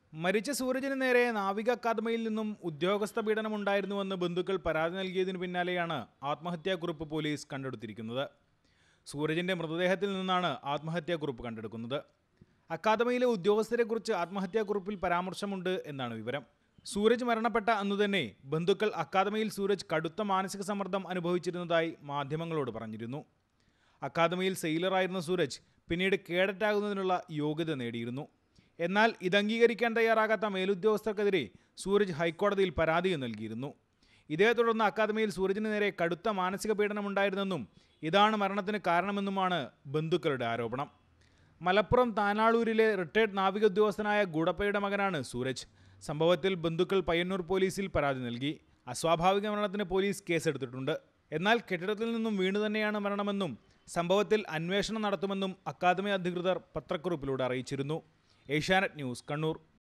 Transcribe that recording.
മരിച്ച സൂരജിന് നേരെ നാവിക അക്കാദമിയിൽ നിന്നും ഉദ്യോഗസ്ഥ പീഡനമുണ്ടായിരുന്നുവെന്ന് ബന്ധുക്കൾ പരാതി നൽകിയതിനു പിന്നാലെയാണ് ആത്മഹത്യാക്കുറിപ്പ് പോലീസ് കണ്ടെടുത്തിരിക്കുന്നത് സൂരജിന്റെ മൃതദേഹത്തിൽ നിന്നാണ് ആത്മഹത്യാക്കുറിപ്പ് കണ്ടെടുക്കുന്നത് അക്കാദമിയിലെ ഉദ്യോഗസ്ഥരെക്കുറിച്ച് ആത്മഹത്യാക്കുറിപ്പിൽ പരാമർശമുണ്ട് എന്നാണ് വിവരം സൂരജ് മരണപ്പെട്ട അന്നുതന്നെ ബന്ധുക്കൾ അക്കാദമിയിൽ സൂരജ് കടുത്ത മാനസിക സമ്മർദ്ദം അനുഭവിച്ചിരുന്നതായി മാധ്യമങ്ങളോട് പറഞ്ഞിരുന്നു അക്കാദമിയിൽ സെയിലറായിരുന്ന സൂരജ് പിന്നീട് കേഡറ്റാകുന്നതിനുള്ള യോഗ്യത നേടിയിരുന്നു എന്നാൽ ഇത് അംഗീകരിക്കാൻ തയ്യാറാകാത്ത മേലുദ്യോഗസ്ഥർക്കെതിരെ സൂരജ് ഹൈക്കോടതിയിൽ പരാതിയും നൽകിയിരുന്നു ഇതേ തുടർന്ന് അക്കാദമിയിൽ സൂരജിന് നേരെ കടുത്ത മാനസിക പീഡനമുണ്ടായിരുന്നെന്നും ഇതാണ് മരണത്തിന് കാരണമെന്നുമാണ് ബന്ധുക്കളുടെ ആരോപണം മലപ്പുറം താനാളൂരിലെ റിട്ടയർഡ് നാവിക ഉദ്യോഗസ്ഥനായ ഗുഡപ്പയുടെ മകനാണ് സൂരജ് സംഭവത്തിൽ ബന്ധുക്കൾ പയ്യന്നൂർ പോലീസിൽ പരാതി നൽകി അസ്വാഭാവിക മരണത്തിന് പോലീസ് കേസെടുത്തിട്ടുണ്ട് എന്നാൽ കെട്ടിടത്തിൽ നിന്നും വീണു തന്നെയാണ് മരണമെന്നും സംഭവത്തിൽ അന്വേഷണം നടത്തുമെന്നും അക്കാദമി അധികൃതർ പത്രക്കുറിപ്പിലൂടെ അറിയിച്ചിരുന്നു ഏഷ്യാനെറ്റ് ന്യൂസ് കണ്ണൂർ